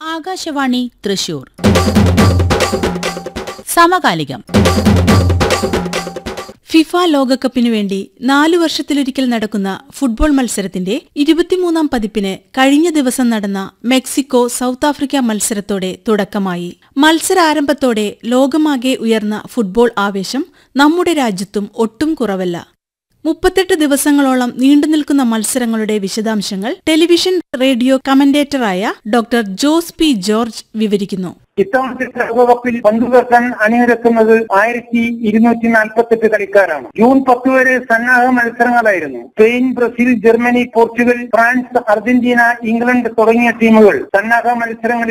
ആകാശവാണി തൃശൂർ സമകാലികം ഫിഫ ലോകകപ്പിനു വേണ്ടി നാലു വർഷത്തിലൊരിക്കൽ നടക്കുന്ന ഫുട്ബോൾ മത്സരത്തിന്റെ ഇരുപത്തിമൂന്നാം പതിപ്പിന് കഴിഞ്ഞ ദിവസം നടന്ന മെക്സിക്കോ സൗത്ത് ആഫ്രിക്ക മത്സരത്തോടെ തുടക്കമായി മത്സരാരംഭത്തോടെ ലോകമാകെ ഉയർന്ന ഫുട്ബോൾ ആവേശം നമ്മുടെ രാജ്യത്തും ഒട്ടും കുറവല്ല മുപ്പത്തെട്ട് ദിവസങ്ങളോളം നീണ്ടുനിൽക്കുന്ന മത്സരങ്ങളുടെ വിശദാംശങ്ങൾ ടെലിവിഷൻ റേഡിയോ കമന്റേറ്ററായ ഡോക്ടർ ജോസ് പി ജോർജ് വിവരിക്കുന്നു ഇത്തവണത്തെ ലോകകപ്പിൽ പങ്കുവെക്കാൻ അണിനിരക്കുന്നത് ആയിരത്തി ഇരുന്നൂറ്റി നാൽപ്പത്തെട്ട് കളിക്കാരാണ് ജൂൺ പത്ത് വരെ സന്നാഹ മത്സരങ്ങളായിരുന്നു Spain Brazil Germany Portugal France Argentina England തുടങ്ങിയ ടീമുകൾ സന്നാഹ മത്സരങ്ങളിൽ